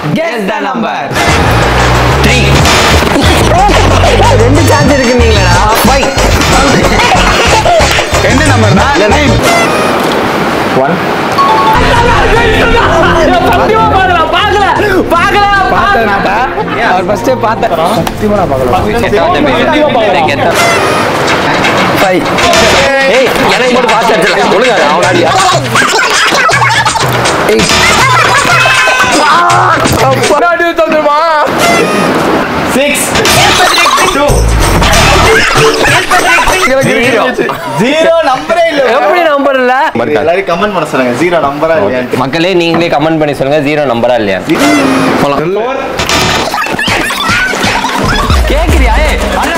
guess the number three ரெண்டு chance இருக்கு நீங்களா ஃபைவ் என்ன நம்பர் நைன் ஒன் சத்தியமா பார்க்கல பார்க்கல பார்க்கல பார்த்த நாட்டா அவர் ஃபர்ஸ்டே பார்த்தறோம் சத்தியமா நான் பார்க்கல ஃபைவ் ஏய் எனக்கு மட்டும் பாஸ் அடிச்சல ஒழுங்கா அவன் அடியா முன்னாடி தந்துருமா சிக்ஸ் ஜீரோ நம்பரே இல்ல எப்படி நம்பர் இல்ல எல்லாரும் கமெண்ட் பண்ண சொல்லுங்க ஜீரோ நம்பரா இல்லையான்ட்டு மக்களே நீங்களே கமெண்ட் பண்ணி சொல்லுங்க ஜீரோ நம்பரா இல்லையா போலாம் கேக்குறியா ஏய் அட